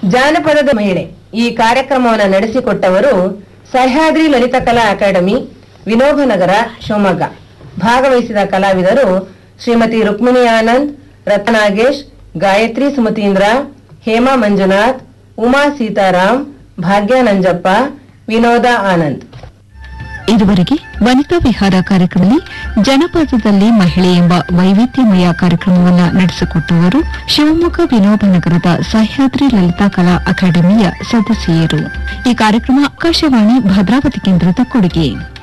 ಜಾನಪದದ ಮಹಿಳೆ ಈ ಕಾರ್ಯಕ್ರಮವನ್ನು ನಡೆಸಿಕೊಟ್ಟವರು ಸಹ್ಯಾದ್ರಿ ಲಲಿತ ಕಲಾ ಅಕಾಡೆಮಿ ವಿನೋಬನಗರ ಶಿವಮೊಗ್ಗ ಭಾಗವಹಿಸಿದ ಕಲಾವಿದರು ಶ್ರೀಮತಿ ರುಕ್ಮಿಣಿ ಆನಂದ್ ರತ್ನಾಗೇಶ್ ಗಾಯತ್ರಿ ಸುಮತೀಂದ್ರ ಹೇಮಾ ಮಂಜುನಾಥ್ ಉಮಾ ಸೀತಾರಾಮ್ ಭಾಗ್ಯ ನಂಜಪ್ಪ ವಿನೋದ ಆನಂದ್ ಇದುವರೆಗೆ ವನಿತಾ ವಿಹಾರ ಕಾರ್ಯಕ್ರಮದಲ್ಲಿ ಜನಪದದಲ್ಲಿ ಮಹಿಳೆ ಎಂಬ ವೈವಿಧ್ಯಮಯ ಕಾರ್ಯಕ್ರಮವನ್ನು ನಡೆಸಿಕೊಟ್ಟವರು ಶಿವಮೊಗ್ಗ ವಿನೋಬ ನಗರದ ಸಹ್ಯಾದ್ರಿ ಲಲಿತಾ ಕಲಾ ಅಕಾಡೆಮಿಯ ಸದಸ್ಯೆಯರು ಈ ಕಾರ್ಯಕ್ರಮ ಆಕಾಶವಾಣಿ ಭದ್ರಾವತಿ ಕೇಂದ್ರದ ಕೊಡುಗೆ